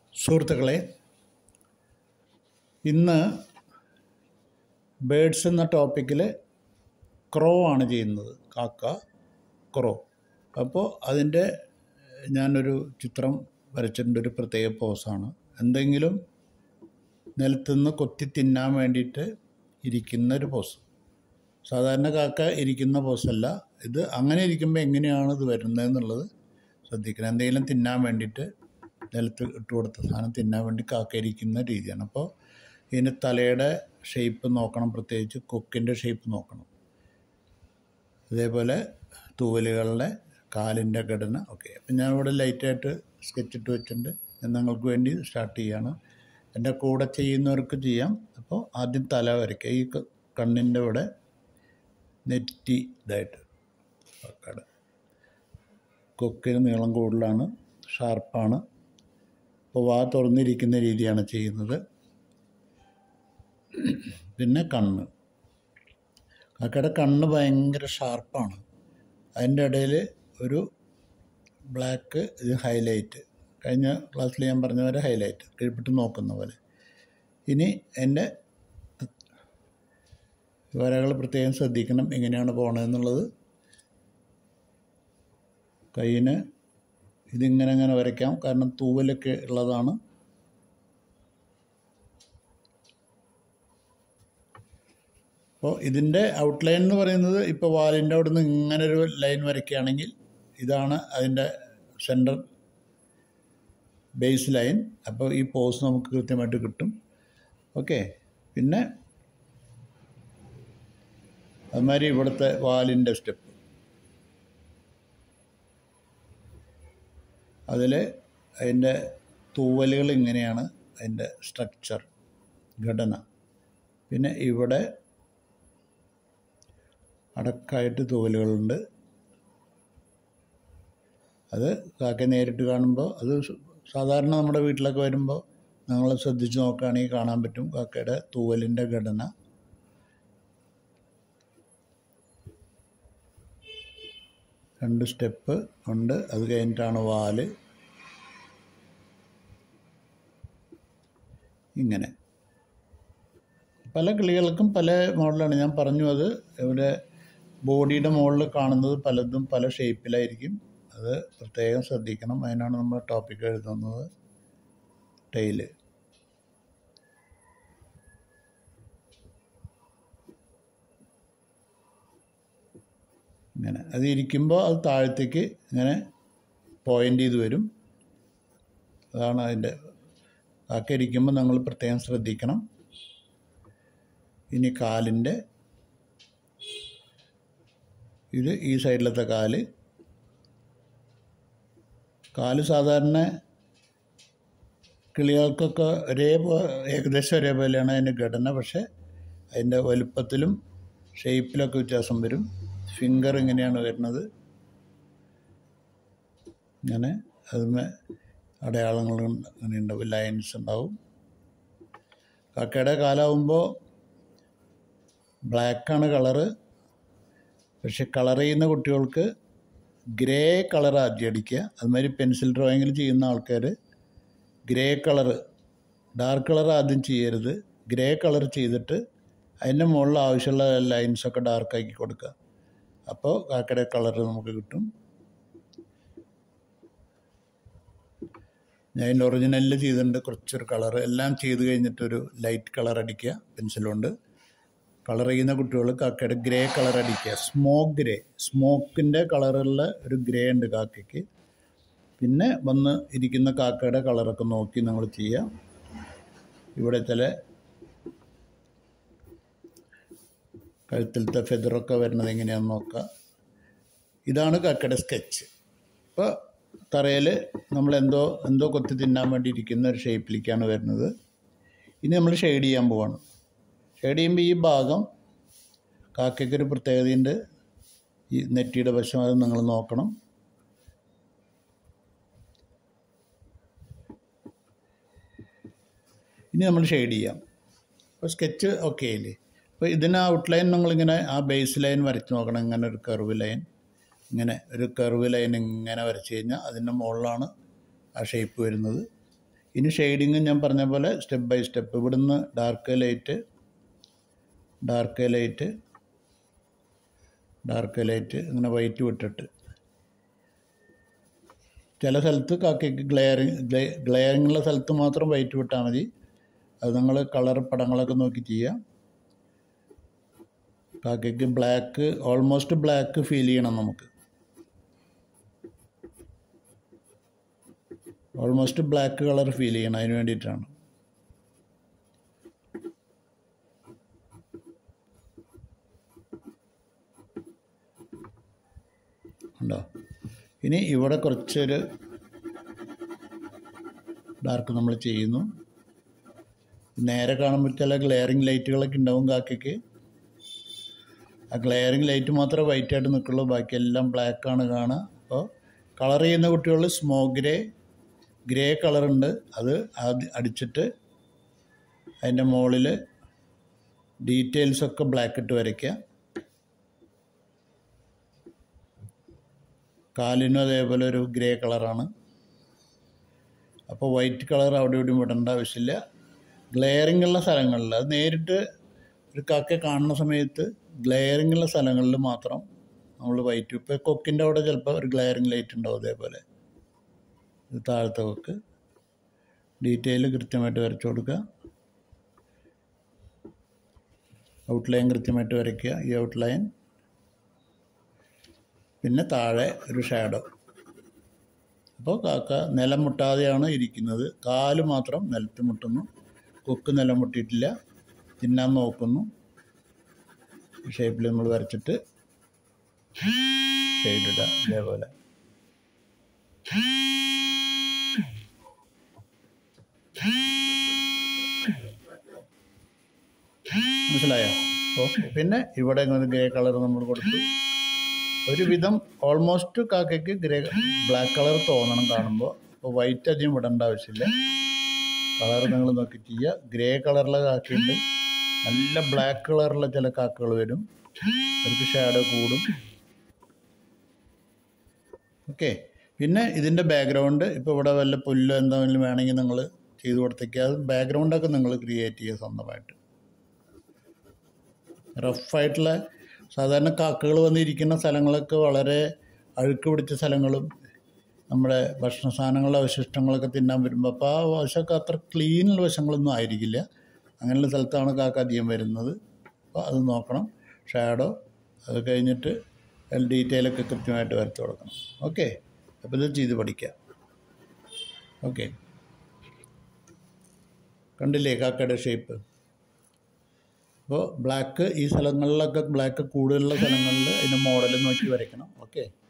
സുഹൃത്തുക്കളെ ഇന്ന് ബേഡ്സ് എന്ന ടോപ്പിക്കിൽ ക്രോ ആണ് ചെയ്യുന്നത് കാക്ക ക്രോ അപ്പോൾ അതിൻ്റെ ഞാനൊരു ചിത്രം വരച്ചിട്ടുണ്ട് ഒരു പ്രത്യേക പോസാണ് എന്തെങ്കിലും നിലത്തുനിന്ന് കൊത്തി തിന്നാൻ വേണ്ടിയിട്ട് ഇരിക്കുന്ന ഒരു പോസ് സാധാരണ കാക്ക ഇരിക്കുന്ന പോസല്ല ഇത് അങ്ങനെ ഇരിക്കുമ്പോൾ എങ്ങനെയാണ് ഇത് വരുന്നത് എന്നുള്ളത് ശ്രദ്ധിക്കണം എന്തെങ്കിലും തിന്നാൻ വേണ്ടിയിട്ട് നിലത്ത് ഇട്ട് കൊടുത്ത സാധനം തിന്നാൻ വേണ്ടി കാക്ക ഇരിക്കുന്ന രീതിയാണ് അപ്പോൾ ഇതിന് തലയുടെ ഷേപ്പ് നോക്കണം പ്രത്യേകിച്ച് കൊക്കിൻ്റെ ഷേപ്പ് നോക്കണം അതേപോലെ തൂവലുകളുടെ കാലിൻ്റെ ഘടന ഒക്കെ അപ്പം ഞാൻ ഇവിടെ ലൈറ്റായിട്ട് സ്കെച്ച് ഇട്ട് വെച്ചിട്ടുണ്ട് ഞാൻ നിങ്ങൾക്ക് വേണ്ടി സ്റ്റാർട്ട് ചെയ്യാണ് എൻ്റെ കൂടെ ചെയ്യുന്നവർക്ക് ചെയ്യാം അപ്പോൾ ആദ്യം തല വരയ്ക്കുക ഈ ക- കണ്ണിൻ്റെ ഇവിടെ നെറ്റി ഇതായിട്ട് വെക്കാട് കൊക്കിന് നീളം കൂടുതലാണ് ഷാർപ്പാണ് അപ്പോൾ വാ തുറന്നിരിക്കുന്ന രീതിയാണ് ചെയ്യുന്നത് പിന്നെ കണ്ണ് കാക്കയുടെ കണ്ണ് ഭയങ്കര ഷാർപ്പാണ് അതിൻ്റെ ഇടയിൽ ഒരു ബ്ലാക്ക് ഇത് ഹൈലൈറ്റ് കഴിഞ്ഞ ക്ലാസ്സിൽ ഞാൻ പറഞ്ഞ പോലെ ഹൈലൈറ്റ് കീഴ്പിട്ട് നോക്കുന്ന പോലെ ഇനി എൻ്റെ വരകൾ പ്രത്യേകം ശ്രദ്ധിക്കണം എങ്ങനെയാണ് പോണതെന്നുള്ളത് കയ്യിന് ഇതിങ്ങനെ അങ്ങനെ വരയ്ക്കാം കാരണം തൂവലൊക്കെ ഉള്ളതാണ് അപ്പോൾ ഇതിൻ്റെ ഔട്ട്ലൈൻ എന്ന് പറയുന്നത് ഇപ്പോൾ വാലിൻ്റെ അവിടെ നിന്ന് ഇങ്ങനെ ഒരു ലൈൻ വരയ്ക്കുകയാണെങ്കിൽ ഇതാണ് അതിൻ്റെ സെൻറ്റർ ബേസ് ലൈൻ അപ്പോൾ ഈ പോസ് നമുക്ക് കൃത്യമായിട്ട് കിട്ടും ഓക്കെ പിന്നെ അതുമാതിരി ഇവിടുത്തെ വാലിൻ്റെ സ്റ്റെപ്പ് അതിൽ അതിൻ്റെ തൂവലുകൾ ഇങ്ങനെയാണ് അതിൻ്റെ സ്ട്രക്ചർ ഘടന പിന്നെ ഇവിടെ അടക്കായിട്ട് തൂവലുകളുണ്ട് അത് കാക്ക നേരിട്ട് കാണുമ്പോൾ അത് സ- സാധാരണ നമ്മുടെ വീട്ടിലൊക്കെ വരുമ്പോൾ നമ്മൾ ശ്രദ്ധിച്ച് നോക്കുകയാണെങ്കിൽ കാണാൻ പറ്റും കാക്കയുടെ തൂവലിൻ്റെ ഘടന രണ്ട് സ്റ്റെപ്പ് ഉണ്ട് അത് കഴിഞ്ഞിട്ടാണ് വാല് ഇങ്ങനെ പല കിളികൾക്കും പല മോഡലാണ് ഞാൻ പറഞ്ഞു അത് ഇവിടെ ബോഡിയുടെ മുകളിൽ കാണുന്നത് പലതും പല ഷേപ്പിലായിരിക്കും അത് പ്രത്യേകം ശ്രദ്ധിക്കണം അതിനാണ് നമ്മൾ ടോപ്പിക് എഴുതുന്നത് ടെയില് ഇങ്ങനെ അത് ഇരിക്കുമ്പോൾ അത് താഴത്തേക്ക് ഇങ്ങനെ പോയിൻ്റ് ചെയ്ത് വരും അതാണ് അതിൻ്റെ കാക്ക ഇരിക്കുമ്പോൾ നമ്മൾ പ്രത്യേകം ശ്രദ്ധിക്കണം ഇനി കാലിൻ്റെ ഇത് ഈ സൈഡിലത്തെ കാല് കാല് സാധാരണ കിളികൾക്കൊക്കെ ഒരേ ഏകദേശം ഒരേപോലെയാണ് അതിൻ്റെ ഘടന പക്ഷേ അതിൻ്റെ വലുപ്പത്തിലും ഷേപ്പിലൊക്കെ വ്യത്യാസം വരും ഫിംഗർ ഇങ്ങനെയാണ് വരുന്നത് ഇങ്ങനെ അതിന്മേ അടയാളങ്ങൾ അങ്ങനെ ഉണ്ടാവും ലൈൻസ് ഉണ്ടാവും കാക്കയുടെ കാലാവുമ്പോൾ ബ്ലാക്കാണ് കളറ് പക്ഷെ കളർ ചെയ്യുന്ന കുട്ടികൾക്ക് ഗ്രേ കളർ ആദ്യം അടിക്കുക അതുമാതിരി പെൻസിൽ ഡ്രോയിങ്ങിൽ ചെയ്യുന്ന ആൾക്കാർ ഗ്രേ കളറ് ഡാർക്ക് കളർ ആദ്യം ചെയ്യരുത് ഗ്രേ കളർ ചെയ്തിട്ട് അതിൻ്റെ മുകളിൽ ആവശ്യമുള്ള ലൈൻസൊക്കെ ഡാർക്കാക്കി കൊടുക്കുക അപ്പോൾ കാക്കയുടെ കളർ നമുക്ക് കിട്ടും ഞാൻ അതിൻ്റെ ഒറിജിനലിൽ ചെയ്തിട്ടുണ്ട് കുറച്ചൊരു കളർ എല്ലാം ചെയ്ത് കഴിഞ്ഞിട്ടൊരു ലൈറ്റ് കളർ അടിക്കുക പെൻസിലുകൊണ്ട് കളർ ചെയ്യുന്ന കുട്ടികൾ കാക്കയുടെ ഗ്രേ കളർ അടിക്കുക സ്മോക്ക് ഗ്രേ സ്മോക്കിൻ്റെ കളറുള്ള ഒരു ഗ്രേ ഉണ്ട് കാക്കയ്ക്ക് പിന്നെ വന്ന് ഇരിക്കുന്ന കാക്കയുടെ കളറൊക്കെ നോക്കി നമ്മൾ ചെയ്യുക ഇവിടെ ചില കഴുത്തിലത്തെ ഫെദറൊക്കെ വരുന്നത് എങ്ങനെയാണെന്ന് നോക്കുക ഇതാണ് കാക്കയുടെ സ്കെച്ച് ഇപ്പോൾ തറയിൽ നമ്മൾ എന്തോ എന്തോ കൊത്തി തിന്നാൻ വേണ്ടി ഇരിക്കുന്ന ഒരു ഷേപ്പിലേക്കാണ് വരുന്നത് ഇനി നമ്മൾ ഷെയ്ഡ് ചെയ്യാൻ പോവാണ് ഷെയ്ഡ് ചെയ്യുമ്പോൾ ഈ ഭാഗം കാക്കയ്ക്കൊരു പ്രത്യേകതയുണ്ട് ഈ നെറ്റിയുടെ വശം അത് നിങ്ങൾ നോക്കണം ഇനി നമ്മൾ ഷെയ്ഡ് ചെയ്യാം അപ്പോൾ സ്കെച്ച് ഓക്കെ അല്ലേ അപ്പോൾ ഇതിന് ഔട്ട്ലൈൻ നിങ്ങളിങ്ങനെ ആ ബേസ് ലൈൻ വരച്ച് നോക്കണം ഇങ്ങനെ ഒരു കർവ് ലൈൻ ഇങ്ങനെ ഒരു കർവ് ലൈൻ ഇങ്ങനെ വരച്ച് കഴിഞ്ഞാൽ അതിൻ്റെ മുകളിലാണ് ആ ഷേപ്പ് വരുന്നത് ഇനി ഷെയ്ഡിങ് ഞാൻ പറഞ്ഞ പോലെ സ്റ്റെപ്പ് ബൈ സ്റ്റെപ്പ് ഇവിടുന്ന് dark light dark light dark light ഇങ്ങനെ വൈറ്റ് വിട്ടിട്ട് ചില സ്ഥലത്ത് കാക്കയ്ക്ക് ഗ്ലെയറിങ് ഗ്ലെയറിങ് ഉള്ള സ്ഥലത്ത് മാത്രം വൈറ്റ് വിട്ടാൽ മതി അത് നിങ്ങൾ കളർ പടങ്ങളൊക്കെ നോക്കി ചെയ്യാം കാക്കയ്ക്ക് ബ്ലാക്ക് ഓൾമോസ്റ്റ് ബ്ലാക്ക് ഫീൽ ചെയ്യണം നമുക്ക് ഓൾമോസ്റ്റ് ബ്ലാക്ക് കളർ ഫീൽ ചെയ്യണം അതിന് വേണ്ടിയിട്ടാണ് ഉണ്ടോ ഇനി ഇവിടെ കുറച്ചൊരു ഡാർക്ക് നമ്മൾ ചെയ്യുന്നു നേരെ കാണുമ്പോൾ ചില ഗ്ലെയറിങ് ലൈറ്റുകളൊക്കെ ഉണ്ടാവും കാക്കയ്ക്ക് ആ ഗ്ലെയറിങ് ലൈറ്റ് മാത്രമേ വൈറ്റ് ആയിട്ട് നിൽക്കുള്ളൂ ബാക്കിയെല്ലാം ബ്ലാക്കാണ് കാണുക അപ്പോൾ കളർ ചെയ്യുന്ന കുട്ടികൾ സ്മോ ഗ്രേ ഗ്രേ കളറുണ്ട് അത് ആദ്യ- അടിച്ചിട്ട് അതിൻ്റെ മുകളിൽ ഡീറ്റെയിൽസൊക്കെ ബ്ലാക്ക് ഇട്ട് വരയ്ക്കുക കാലിനും അതേപോലെ ഒരു ഗ്രേ കളറാണ് അപ്പോൾ വൈറ്റ് കളർ അവിടെ ഇവിടെയും വിടേണ്ട ആവശ്യമില്ല ഗ്ലെയറിംഗ് ഉള്ള സ്ഥലങ്ങളിൽ അത് നേരിട്ട് ഒരു കാക്കയെ കാണുന്ന സമയത്ത് ഗ്ലെയറിംഗ് ഉള്ള സ്ഥലങ്ങളിൽ മാത്രം നമ്മൾ വൈറ്റ് ഇപ്പോൾ കൊക്കിൻ്റെ അവിടെ ചിലപ്പോൾ ഒരു ഗ്ലെയറിംഗ് ലൈറ്റ് ഉണ്ടാവും അതേപോലെ ഇത് താഴത്തെ കൊക്ക് ഡീറ്റെയിൽ കൃത്യമായിട്ട് വരച്ചു കൊടുക്കുക ഔട്ട്ലൈൻ കൃത്യമായിട്ട് വരയ്ക്കുക ഈ ഔട്ട്ലൈൻ പിന്നെ താഴെ ഒരു ഷാഡോ അപ്പോൾ കാക്ക നിലം മുട്ടാതെയാണ് ഇരിക്കുന്നത് കാല് മാത്രം നിലത്ത് മുട്ടുന്നു കൊക്ക് നിലം മുട്ടിയിട്ടില്ല തിന്നാൻ നോക്കുന്നു ഷേപ്പിൽ നമ്മൾ വരച്ചിട്ട് ഷെയ്ഡ് ഇടുക ഇതേപോലെ മനസ്സിലായോ അപ്പോൾ പിന്നെ ഇവിടെ ഇങ്ങനെ ഗ്രേ കളർ നമ്മൾ കൊടുത്തു ഒരുവിധം ഓൾമോസ്റ്റ് കാക്കയ്ക്ക് ഗ്രേ ബ്ലാക്ക് കളർ തോന്നണം കാണുമ്പോൾ അപ്പോൾ വൈറ്റ് അധികം വിടേണ്ട ആവശ്യമില്ല കളർ നിങ്ങൾ നോക്കി ചെയ്യുക ഗ്രേ കളറുള്ള കാക്കയുണ്ട് നല്ല ബ്ലാക്ക് കളറുള്ള ചില കാക്കകൾ വരും അവർക്ക് ഷാഡോ കൂടും ഓക്കെ പിന്നെ ഇതിൻ്റെ ബാക്ക്ഗ്രൗണ്ട് ഇപ്പോൾ ഇവിടെ വല്ല പുല്ലോ എന്തെങ്കിലും വേണമെങ്കിൽ നിങ്ങൾ ചെയ്ത് കൊടുത്തേക്കുക അത് ബാക്ക്ഗ്രൗണ്ടൊക്കെ നിങ്ങൾ ക്രിയേറ്റ് ചെയ്യുക സ്വന്തമായിട്ട് റഫായിട്ടുള്ള സാധാരണ കാക്കകൾ വന്നിരിക്കുന്ന സ്ഥലങ്ങളൊക്കെ വളരെ അഴുക്ക് പിടിച്ച സ്ഥലങ്ങളും നമ്മുടെ ഭക്ഷണ സാധനങ്ങളുടെ അവശിഷ്ടങ്ങളൊക്കെ തിന്നാൻ വരുമ്പോൾ അപ്പോൾ ആ വശമൊക്കെ അത്ര ക്ലീനുള്ള വശങ്ങളൊന്നും ആയിരിക്കില്ല അങ്ങനെയുള്ള സ്ഥലത്താണ് കാക്ക അധികം വരുന്നത് അപ്പോൾ അത് നോക്കണം ഷാഡോ അത് കഴിഞ്ഞിട്ട് ഡീറ്റെയിലൊക്കെ കൃത്യമായിട്ട് വരച്ചു കൊടുക്കണം ഓക്കെ അപ്പോൾ ഇത് ചെയ്ത് പഠിക്കാം ഓക്കെ കണ്ടില്ലേ കാക്കയുടെ ഷേപ്പ് അപ്പോൾ ബ്ലാക്ക് ഈ സ്ഥലങ്ങളിലൊക്കെ ബ്ലാക്ക് കൂടുതലുള്ള സ്ഥലങ്ങളിൽ അതിൻ്റെ മോഡൽ നോക്കി വരയ്ക്കണം ഓക്കെ